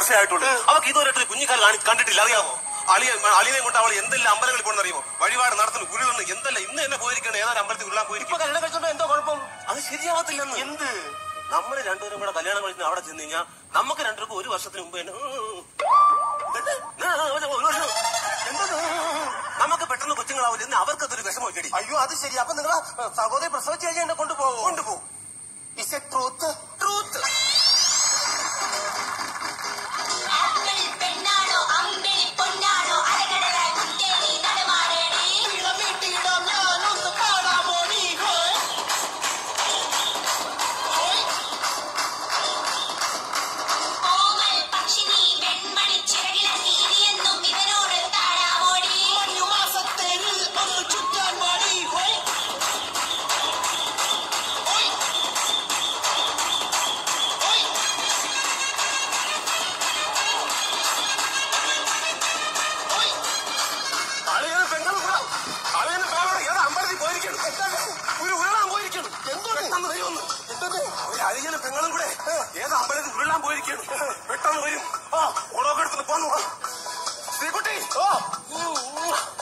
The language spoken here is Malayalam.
മാസമായിട്ടുള്ളൂ അവർക്ക് ഇതുവരെ ഒരു കുഞ്ഞിക്കാൽ കാണി കണ്ടിട്ടില്ല അറിയാമോ അളിയ അളിയെ കൊണ്ട് അവൾ എന്തെല്ലാം അമ്പലങ്ങളിൽ പോകണമെന്ന് അറിയുമോ വഴിപാട് നടത്തുന്നു ഉരുളുന്നു എന്തെല്ലാം ഇന്ന് തന്നെ പോയിരിക്കണം ഏതാണ്ട് അമ്പലത്തിൽ ഉരുളാൻ ഇപ്പൊ പോയിരിക്കും കല്യാണം കഴിച്ചോണ്ട് എന്തോ കുഴപ്പം അത് ശരിയാവത്തില്ലെന്ന് എന്ത് നമ്മൾ രണ്ടുപേരും കൂടെ കല്യാണം കഴിച്ച് അവിടെ ചെന്ന് കഴിഞ്ഞാൽ നമുക്ക് രണ്ടുപേർക്കും ഒരു വർഷത്തിന് മുമ്പ് തന്നെ ഉം, എന്നിട്ട് ആ, ഒരു വർഷം. എന്തത്? നമുക്ക് പെട്ടെന്ന് കൊച്ചുങ്ങളാവില്ല എന്ന് അവർക്കതൊരു വിഷമം ചെടി അയ്യോ അത് ശരി അപ്പൊ നിങ്ങളെ സഹോദരി പ്രസവിച്ച് കഴിഞ്ഞാൽ എന്നെ കൊണ്ടുപോകും കൊണ്ടുപോകും is a truth truth apple പെണ്ണാണോ അമ്പിളി പൊന്നാണോ അരകടലായി കുത്തേരി നടമാടേടി ഇളമീട്ടിയിടാം ഞാനൊന്ന് പാടാമോ നീ ഹോയ്. ഹോയ്. കോമൽ പക്ഷിനി വെൺമണി ചിറകില നീരിയെന്നും ഇവനോട് താഴാമോടി മഞ്ഞുമാസത്തേരിൽ ഒന്ന് ചുറ്റാൻ പാടി ഹോയ്. ഹോയ്. ഹോയ്. ഹോയ്. അളിയന് പെങ്ങളും കൂടെ അളിയന് പെങ്ങളും ഏതാ അമ്പലത്തിൽ പോയിരിക്കണം ഒരു ഉരുളാൻ പോയിരിക്കണം എന്തോ പെട്ടെന്ന് വരുമെന്ന് ഒരു അളിയനും പെങ്ങളും കൂടെ ഏതാ അമ്പലത്തിൽ ഉരുളാൻ പോയിരിക്കണം പെട്ടെന്ന് വരും ആ ഓടോക്കെ എടുത്ത് പോന്നു ശ്രീകുട്ടി ഓ